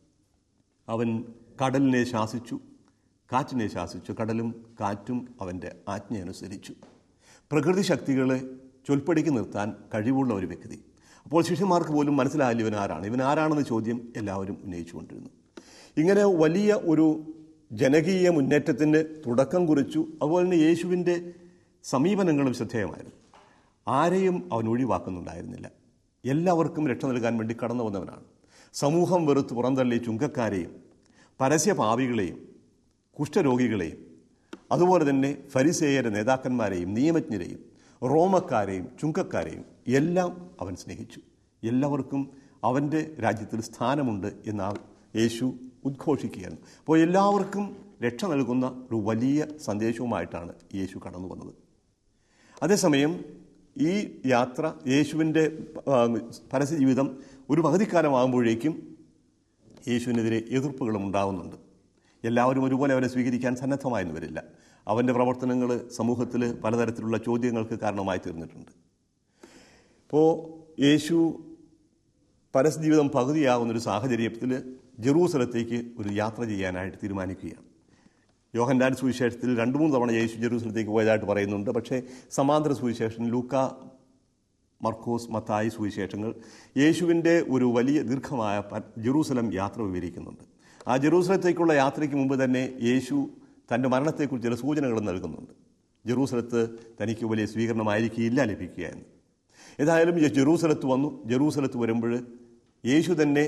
അവൻ കടലിനെ ശാസിച്ചു കാറ്റിനെ ശാസിച്ചു കടലും കാറ്റും അവൻ്റെ ആജ്ഞയനുസരിച്ചു പ്രകൃതി ശക്തികളെ ചൊൽപ്പടിക്ക് നിർത്താൻ കഴിവുള്ള ഒരു വ്യക്തി അപ്പോൾ ശിഷ്യന്മാർക്ക് പോലും മനസ്സിലായില്ല ഇവൻ ആരാണ് ഇവൻ ആരാണെന്ന ചോദ്യം എല്ലാവരും ഉന്നയിച്ചുകൊണ്ടിരുന്നു ഇങ്ങനെ വലിയ ഒരു ജനകീയ മുന്നേറ്റത്തിന് തുടക്കം കുറിച്ചു അതുപോലെ തന്നെ യേശുവിൻ്റെ സമീപനങ്ങളും ശ്രദ്ധേയമായിരുന്നു ആരെയും അവൻ ഒഴിവാക്കുന്നുണ്ടായിരുന്നില്ല എല്ലാവർക്കും രക്ഷ നൽകാൻ വേണ്ടി കടന്നു വന്നവനാണ് സമൂഹം വെറുത്ത് പുറന്തള്ളി ചുങ്കക്കാരെയും പരസ്യപാപികളെയും കുഷ്ഠരോഗികളെയും അതുപോലെ തന്നെ ഫരിസേയര നേതാക്കന്മാരെയും നിയമജ്ഞരെയും റോമക്കാരെയും ചുങ്കക്കാരെയും എല്ലാം അവൻ സ്നേഹിച്ചു എല്ലാവർക്കും അവൻ്റെ രാജ്യത്തിൽ സ്ഥാനമുണ്ട് എന്ന് ആ യേശു ഉദ്ഘോഷിക്കുകയാണ് അപ്പോൾ എല്ലാവർക്കും രക്ഷ നൽകുന്ന ഒരു വലിയ സന്ദേശവുമായിട്ടാണ് യേശു കടന്നു വന്നത് അതേസമയം ഈ യാത്ര യേശുവിൻ്റെ ആ, പരസ്യജീവിതം ഒരു പകുതിക്കാലമാകുമ്പോഴേക്കും യേശുവിനെതിരെ എതിർപ്പുകളും ഉണ്ടാകുന്നുണ്ട് എല്ലാവരും ഒരുപോലെ അവനെ സ്വീകരിക്കാൻ സന്നദ്ധമായെന്ന് വരില്ല അവൻ്റെ പ്രവർത്തനങ്ങൾ സമൂഹത്തിൽ പലതരത്തിലുള്ള ചോദ്യങ്ങൾക്ക് കാരണമായി തീർന്നിട്ടുണ്ട് ഇപ്പോൾ യേശു പരസ്യജീവിതം പകുതിയാകുന്നൊരു സാഹചര്യത്തിൽ ജെറൂസലത്തേക്ക് ഒരു യാത്ര ചെയ്യാനായിട്ട് തീരുമാനിക്കുകയാണ് യോഹൻഡാൻ സുവിശേഷത്തിൽ രണ്ട് മൂന്ന് തവണ യേശു ജെറൂസലത്തേക്ക് പോയതായിട്ട് പറയുന്നുണ്ട് പക്ഷേ സമാന്തര സുവിശേഷൻ ലൂക്ക മർക്കോസ് മത്തായി സുവിശേഷങ്ങൾ യേശുവിൻ്റെ ഒരു വലിയ ദീർഘമായ പ- ജെറൂസലം യാത്ര വിവരിക്കുന്നുണ്ട് ആ ജെറൂസലത്തേക്കുള്ള യാത്രയ്ക്ക് മുമ്പ് തന്നെ യേശു തൻ്റെ മരണത്തെക്കുറിച്ച് ചില സൂചനകൾ നൽകുന്നുണ്ട് ജെറൂസലത്ത് തനിക്ക് വലിയ സ്വീകരണമായിരിക്കില്ല ലഭിക്കുക എന്ന് ഏതായാലും ജെ- ജെറൂസലത്ത് വന്നു ജെറൂസലത്ത് വരുമ്പോൾ യേശു തന്നെ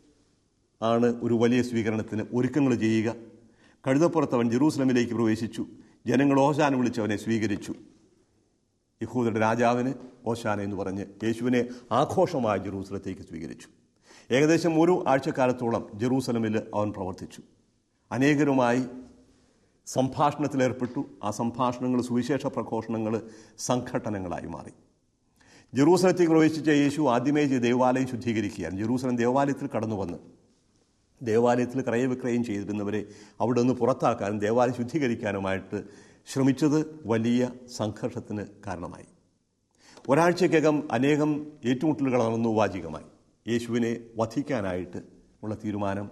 ആണ് ഒരു വലിയ സ്വീകരണത്തിന് ഒരുക്കങ്ങൾ ചെയ്യുക കഴുതപ്പുറത്ത് അവൻ ജെറൂസലമിലേക്ക് പ്രവേശിച്ചു ജനങ്ങൾ ഓശാന വിളിച്ച് അവനെ സ്വീകരിച്ചു യഹൂദരുടെ രാജാവിന് ഓശാന എന്ന് പറഞ്ഞ് യേശുവിനെ ആഘോഷമായി ജെറൂസലത്തേക്ക് സ്വീകരിച്ചു ഏകദേശം ഒരു ആഴ്ചക്കാലത്തോളം ജെറൂസലമിൽ അവൻ പ്രവർത്തിച്ചു അനേകരുമായി സംഭാഷണത്തിലേർപ്പെട്ടു ആ സംഭാഷണങ്ങൾ സുവിശേഷ പ്രഘോഷണങ്ങൾ സംഘട്ടനങ്ങളായി മാറി ജെറൂസലത്തേക്ക് പ്രവേശിച്ച യേശു ആദ്യമേ ചെയ്ത് ദേവാലയം ശുദ്ധീകരിക്കുകയാണ് ജെറൂസലം ദേവാലയത്തിൽ കടന്നു വന്ന് ദേവാലയത്തിൽ ക്രയവിക്രയം ചെയ്തിരുന്നവരെ അവിടെ നിന്ന് പുറത്താക്കാനും ദേവാലയം ശുദ്ധീകരിക്കാനുമായിട്ട് ശ്രമിച്ചത് വലിയ സംഘർഷത്തിന് കാരണമായി ഒരാഴ്ചക്കകം അനേകം ഏറ്റുമുട്ടലുകൾ നടന്നു വാചികമായി യേശുവിനെ വധിക്കാനായിട്ട് ഉള്ള തീരുമാനം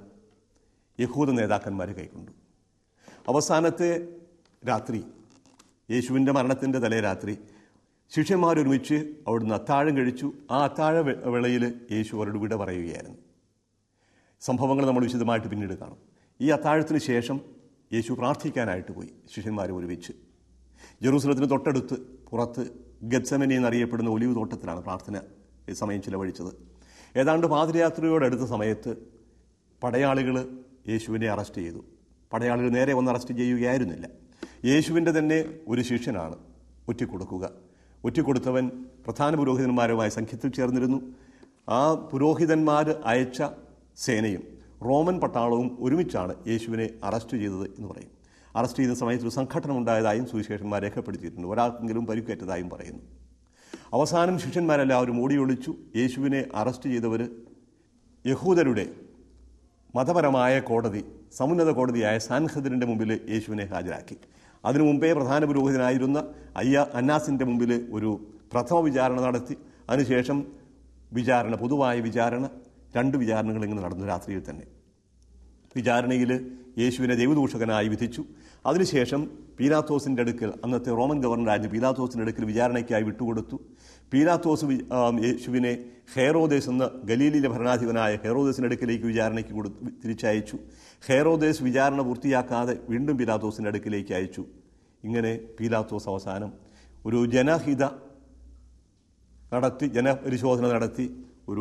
യഹൂദ നേതാക്കന്മാർ കൈക്കൊണ്ടു അവസാനത്തെ രാത്രി യേശുവിൻ്റെ മരണത്തിൻ്റെ തലേ രാത്രി ശിഷ്യന്മാരൊരുമിച്ച് അവിടുന്ന് അത്താഴം കഴിച്ചു ആ അത്താഴ വേ- വേളയിൽ യേശു അവരോട് വിട പറയുകയായിരുന്നു സംഭവങ്ങൾ നമ്മൾ വിശദമായിട്ട് പിന്നീട് കാണും ഈ അത്താഴത്തിന് ശേഷം യേശു പ്രാർത്ഥിക്കാനായിട്ട് പോയി ശിഷ്യന്മാർ ഒരുമിച്ച് ജെറൂസലത്തിന് തൊട്ടടുത്ത് പുറത്ത് ഗത്സമനി എന്നറിയപ്പെടുന്ന ഒലിവ് തോട്ടത്തിലാണ് പ്രാർത്ഥന സമയം ചിലവഴിച്ചത് ഏതാണ്ട് പാദയാത്രയോടടുത്ത സമയത്ത് പടയാളികൾ യേശുവിനെ അറസ്റ്റ് ചെയ്തു പടയാളികൾ നേരെ വന്ന് അറസ്റ്റ് ചെയ്യുകയായിരുന്നില്ല യേശുവിൻ്റെ തന്നെ ഒരു ശിഷ്യനാണ് ഒറ്റിക്കൊടുക്കുക ഒറ്റിക്കൊടുത്തവൻ പ്രധാന പുരോഹിതന്മാരുമായി സംഖ്യത്തിൽ ചേർന്നിരുന്നു ആ പുരോഹിതന്മാർ അയച്ച സേനയും റോമൻ പട്ടാളവും ഒരുമിച്ചാണ് യേശുവിനെ അറസ്റ്റ് ചെയ്തത് എന്ന് പറയും അറസ്റ്റ് ചെയ്യുന്ന സമയത്ത് ഒരു സംഘടന ഉണ്ടായതായും സുവിശേഷന്മാർ രേഖപ്പെടുത്തിയിട്ടുണ്ട് ഒരാൾക്കെങ്കിലും പരിക്കേറ്റതായും പറയുന്നു അവസാനം ശിഷ്യന്മാരെല്ലാവരും ഓടിയൊളിച്ചു യേശുവിനെ അറസ്റ്റ് ചെയ്തവർ യഹൂദരുടെ മതപരമായ കോടതി സമുന്നത കോടതിയായ സാൻഹദറിൻ്റെ മുമ്പിൽ യേശുവിനെ ഹാജരാക്കി അതിനു മുമ്പേ പ്രധാന പുരോഹിതനായിരുന്ന അയ്യ അന്നാസിൻ്റെ മുമ്പിൽ ഒരു പ്രഥമ വിചാരണ നടത്തി അതിനുശേഷം വിചാരണ പൊതുവായ വിചാരണ രണ്ട് വിചാരണകൾ ഇങ്ങനെ നടന്നു രാത്രിയിൽ തന്നെ വിചാരണയിൽ യേശുവിനെ ദൈവദൂഷകനായി വിധിച്ചു അതിനുശേഷം പീലാത്തോസിൻ്റെ അടുക്കൽ അന്നത്തെ റോമൻ ഗവർണറായിരുന്ന പീലാത്തോസിൻ്റെ അടുക്കൽ വിചാരണയ്ക്കായി വിട്ടുകൊടുത്തു പീലാത്തോസ് വി- ആ, യേശുവിനെ ഹെയറോദേസ് എന്ന ഗലീലിലെ ഭരണാധിപനായ ഹെറോദേസിൻ്റെ അടുക്കലേക്ക് വിചാരണയ്ക്ക് കൊടുത്തു തിരിച്ചയച്ചു ഹെറോദേസ് വിചാരണ പൂർത്തിയാക്കാതെ വീണ്ടും പീലാത്തോസിൻ്റെ അടുക്കലേക്ക് അയച്ചു ഇങ്ങനെ പീലാത്തോസ് അവസാനം ഒരു ജനഹിത നടത്തി ജനപരിശോധന നടത്തി ഒരു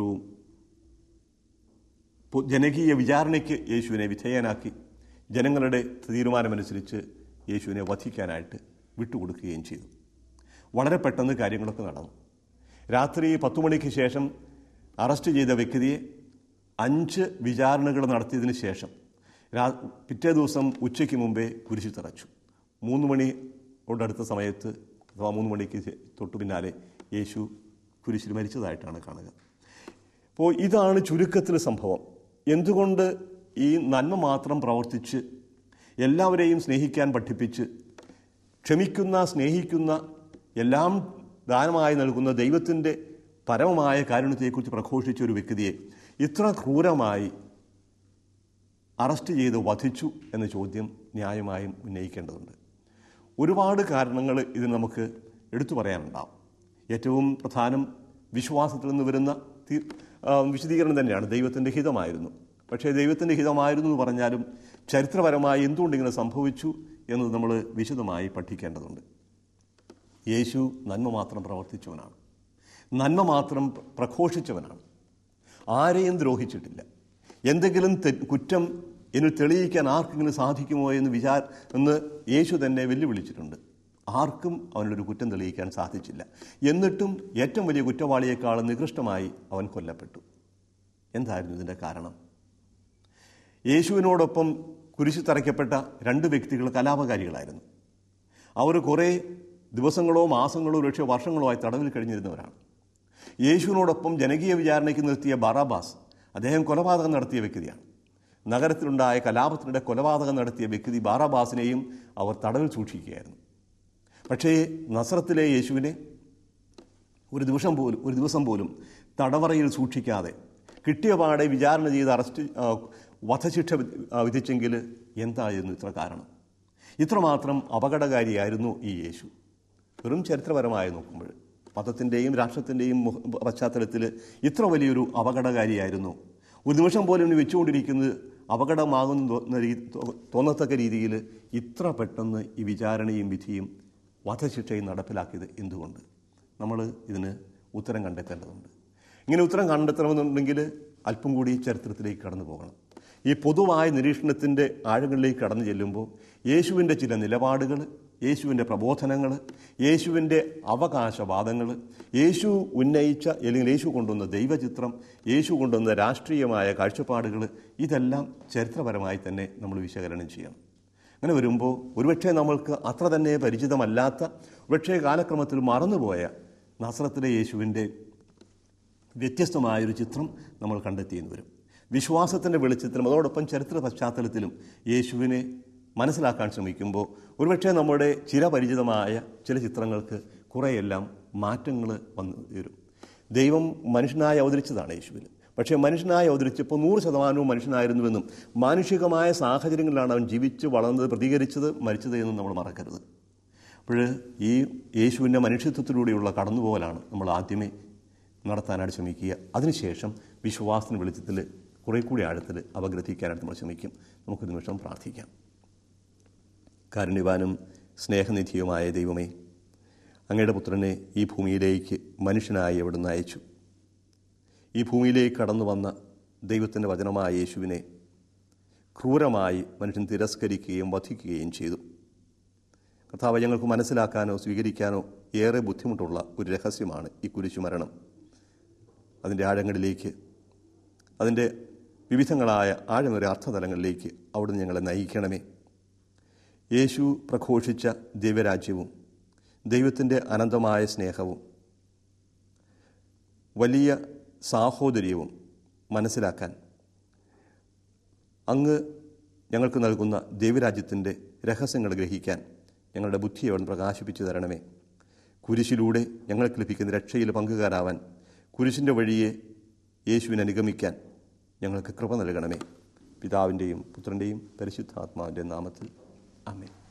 പൊ- ജനകീയ വിചാരണയ്ക്ക് യേശുവിനെ വിധേയനാക്കി ജനങ്ങളുടെ തീരുമാനമനുസരിച്ച് യേശുവിനെ വധിക്കാനായിട്ട് വിട്ടുകൊടുക്കുകയും ചെയ്തു വളരെ പെട്ടെന്ന് കാര്യങ്ങളൊക്കെ നടന്നു രാത്രി പത്തു മണിക്ക് ശേഷം അറസ്റ്റ് ചെയ്ത വ്യക്തിയെ അഞ്ച് വിചാരണകൾ നടത്തിയതിന് ശേഷം രാ പിറ്റേ ദിവസം ഉച്ചയ്ക്ക് മുമ്പേ കുരിശിൽ തറച്ചു മൂന്ന് മണിയോടടുത്ത സമയത്ത് അഥവാ മൂന്ന് മണിക്ക് ശേ- തൊട്ടു പിന്നാലെ യേശു കുരിശിൽ മരിച്ചതായിട്ടാണ് കാണുക അപ്പോൾ ഇതാണ് ചുരുക്കത്തിൽ സംഭവം എന്തുകൊണ്ട് ഈ നന്മ മാത്രം പ്രവർത്തിച്ച് എല്ലാവരെയും സ്നേഹിക്കാൻ പഠിപ്പിച്ച് ക്ഷമിക്കുന്ന സ്നേഹിക്കുന്ന എല്ലാം ദാനമായി നൽകുന്ന ദൈവത്തിൻ്റെ പരമമായ കാരുണ്യത്തെക്കുറിച്ച് പ്രഘോഷിച്ച ഒരു വ്യക്തിയെ ഇത്ര ക്രൂരമായി അറസ്റ്റ് ചെയ്ത് വധിച്ചു എന്ന ചോദ്യം ന്യായമായും ഉന്നയിക്കേണ്ടതുണ്ട് ഒരുപാട് കാരണങ്ങൾ ഇതിന് നമുക്ക് എടുത്തു പറയാനുണ്ടാവും ഏറ്റവും പ്രധാനം വിശ്വാസത്തിൽ നിന്ന് വരുന്ന തീ- ആ, വിശദീകരണം തന്നെയാണ് ദൈവത്തിൻ്റെ ഹിതമായിരുന്നു പക്ഷേ ദൈവത്തിൻ്റെ ഹിതമായിരുന്നു എന്ന് പറഞ്ഞാലും ചരിത്രപരമായി എന്തുകൊണ്ട് ഇങ്ങനെ സംഭവിച്ചു എന്നത് നമ്മൾ വിശദമായി പഠിക്കേണ്ടതുണ്ട് യേശു നന്മ മാത്രം പ്രവർത്തിച്ചവനാണ് നന്മ മാത്രം പ്രഘോഷിച്ചവനാണ് ആരെയും ദ്രോഹിച്ചിട്ടില്ല എന്തെങ്കിലും തെ- കുറ്റം എന്നിൽ തെളിയിക്കാൻ ആർക്കെങ്കിലും സാധിക്കുമോ എന്ന് വിചാര എന്ന് യേശു തന്നെ വെല്ലുവിളിച്ചിട്ടുണ്ട് ആർക്കും അവനൊരു കുറ്റം തെളിയിക്കാൻ സാധിച്ചില്ല എന്നിട്ടും ഏറ്റവും വലിയ കുറ്റവാളിയേക്കാൾ നികൃഷ്ടമായി അവൻ കൊല്ലപ്പെട്ടു എന്തായിരുന്നു ഇതിൻ്റെ കാരണം യേശുവിനോടൊപ്പം കുരിശു തറയ്ക്കപ്പെട്ട രണ്ട് വ്യക്തികൾ കലാപകാരികളായിരുന്നു അവർ കുറേ ദിവസങ്ങളോ മാസങ്ങളോ ഒരുപക്ഷെ വർഷങ്ങളോ ആയി തടവിൽ കഴിഞ്ഞിരുന്നവരാണ് യേശുവിനോടൊപ്പം ജനകീയ വിചാരണയ്ക്ക് നിർത്തിയ ബറാബാസ് അദ്ദേഹം കൊലപാതകം നടത്തിയ വ്യക്തിയാണ് നഗരത്തിലുണ്ടായ കലാപത്തിനിടെ കൊലപാതകം നടത്തിയ വ്യക്തി ബാറാബാസിനെയും അവർ തടവിൽ സൂക്ഷിക്കുകയായിരുന്നു പക്ഷേ നസ്രത്തിലെ യേശുവിനെ ഒരു ദിവസം പോലും ഒരു ദിവസം പോലും തടവറയിൽ സൂക്ഷിക്കാതെ കിട്ടിയ പാടെ വിചാരണ ചെയ്ത് അറസ്റ്റ് ആ, വധശിക്ഷ വി- ആ, വിധിച്ചെങ്കിൽ എന്തായിരുന്നു ഇത്ര കാരണം ഇത്രമാത്രം അപകടകാരിയായിരുന്നു ഈ യേശു വെറും ചരിത്രപരമായി നോക്കുമ്പോൾ മതത്തിൻ്റെയും രാഷ്ട്രത്തിൻ്റെയും മുഖ- പശ്ചാത്തലത്തിൽ ഇത്ര വലിയൊരു അപകടകാരിയായിരുന്നു ഒരു നിമിഷം പോലും ഇനി വെച്ചുകൊണ്ടിരിക്കുന്നത് അപകടമാകുന്ന തോന്നുന്ന രീ- തോ- തോന്നത്തക്ക രീതിയിൽ ഇത്ര പെട്ടെന്ന് ഈ വിചാരണയും വിധിയും വധശിക്ഷയും നടപ്പിലാക്കിയത് എന്തുകൊണ്ട് നമ്മൾ ഇതിന് ഉത്തരം കണ്ടെത്തേണ്ടതുണ്ട് ഇങ്ങനെ ഉത്തരം കണ്ടെത്തണമെന്നുണ്ടെങ്കിൽ അല്പം കൂടി ചരിത്രത്തിലേക്ക് കടന്നു പോകണം ഈ പൊതുവായ നിരീക്ഷണത്തിൻ്റെ ആഴങ്ങളിലേക്ക് കടന്നു ചെല്ലുമ്പോൾ യേശുവിൻ്റെ ചില നിലപാടുകൾ യേശുവിൻ്റെ പ്രബോധനങ്ങൾ യേശുവിൻ്റെ അവകാശവാദങ്ങൾ യേശു ഉന്നയിച്ച അല്ലെങ്കിൽ യേശു കൊണ്ടുവന്ന ദൈവചിത്രം യേശു കൊണ്ടുവന്ന രാഷ്ട്രീയമായ കാഴ്ചപ്പാടുകൾ ഇതെല്ലാം ചരിത്രപരമായി തന്നെ നമ്മൾ വിശകലനം ചെയ്യണം അങ്ങനെ വരുമ്പോൾ ഒരുപക്ഷെ നമ്മൾക്ക് അത്ര തന്നെ പരിചിതമല്ലാത്ത ഒരുപക്ഷെ കാലക്രമത്തിൽ മറന്നുപോയ നസ്രത്തിലെ യേശുവിൻ്റെ വ്യത്യസ്തമായൊരു ചിത്രം നമ്മൾ കണ്ടെത്തിയെന്ന് വരും വിശ്വാസത്തിൻ്റെ വെളിച്ചത്തിലും അതോടൊപ്പം ചരിത്ര പശ്ചാത്തലത്തിലും യേശുവിനെ മനസ്സിലാക്കാൻ ശ്രമിക്കുമ്പോൾ ഒരുപക്ഷെ നമ്മുടെ ചിരപരിചിതമായ ചില ചിത്രങ്ങൾക്ക് കുറേയെല്ലാം മാറ്റങ്ങൾ വന്നു വരും ദൈവം മനുഷ്യനായി അവതരിച്ചതാണ് യേശുവിൽ പക്ഷേ മനുഷ്യനായി അവതരിച്ചപ്പോൾ നൂറ് ശതമാനവും മനുഷ്യനായിരുന്നുവെന്നും മാനുഷികമായ സാഹചര്യങ്ങളിലാണ് അവൻ ജീവിച്ച് വളർന്നത് പ്രതികരിച്ചത് മരിച്ചത് എന്നും നമ്മൾ മറക്കരുത് അപ്പോൾ ഈ യേശുവിൻ്റെ മനുഷ്യത്വത്തിലൂടെയുള്ള കടന്നുപോകലാണ് നമ്മൾ ആദ്യമേ നടത്താനായിട്ട് ശ്രമിക്കുക അതിനുശേഷം വിശ്വാസത്തിന് വെളിച്ചത്തിൽ കുറേ കൂടി ആഴത്തിൽ അപഗ്രഥിക്കാനായിട്ട് നമ്മൾ ശ്രമിക്കും നമുക്ക് നിമിഷം പ്രാർത്ഥിക്കാം കാരുണ്യവാനും സ്നേഹനിധിയുമായ ദൈവമേ അങ്ങയുടെ പുത്രനെ ഈ ഭൂമിയിലേക്ക് മനുഷ്യനായി അവിടുന്ന് അയച്ചു ഈ ഭൂമിയിലേക്ക് കടന്നു വന്ന ദൈവത്തിൻ്റെ വചനമായ യേശുവിനെ ക്രൂരമായി മനുഷ്യൻ തിരസ്കരിക്കുകയും വധിക്കുകയും ചെയ്തു കർത്താവ് ഞങ്ങൾക്ക് മനസ്സിലാക്കാനോ സ്വീകരിക്കാനോ ഏറെ ബുദ്ധിമുട്ടുള്ള ഒരു രഹസ്യമാണ് ഈ കുരിശുമരണം അതിൻ്റെ ആഴങ്ങളിലേക്ക് അതിൻ്റെ വിവിധങ്ങളായ ആഴമേറിയ അർത്ഥതലങ്ങളിലേക്ക് അവിടുന്ന് ഞങ്ങളെ നയിക്കണമേ യേശു പ്രഘോഷിച്ച ദൈവരാജ്യവും ദൈവത്തിൻ്റെ അനന്തമായ സ്നേഹവും വലിയ സാഹോദര്യവും മനസ്സിലാക്കാൻ അങ്ങ് ഞങ്ങൾക്ക് നൽകുന്ന ദൈവരാജ്യത്തിൻ്റെ രഹസ്യങ്ങൾ ഗ്രഹിക്കാൻ ഞങ്ങളുടെ ബുദ്ധിയെ അവൻ പ്രകാശിപ്പിച്ചു തരണമേ കുരിശിലൂടെ ഞങ്ങൾക്ക് ലഭിക്കുന്ന രക്ഷയിൽ പങ്കുകാരാവാൻ കുരിശിൻ്റെ വഴിയെ യേശുവിനെ അനുഗമിക്കാൻ ഞങ്ങൾക്ക് കൃപ നൽകണമേ പിതാവിൻ്റെയും പുത്രൻ്റെയും പരിശുദ്ധാത്മാവിൻ്റെ നാമത്തിൽ അമ്മേ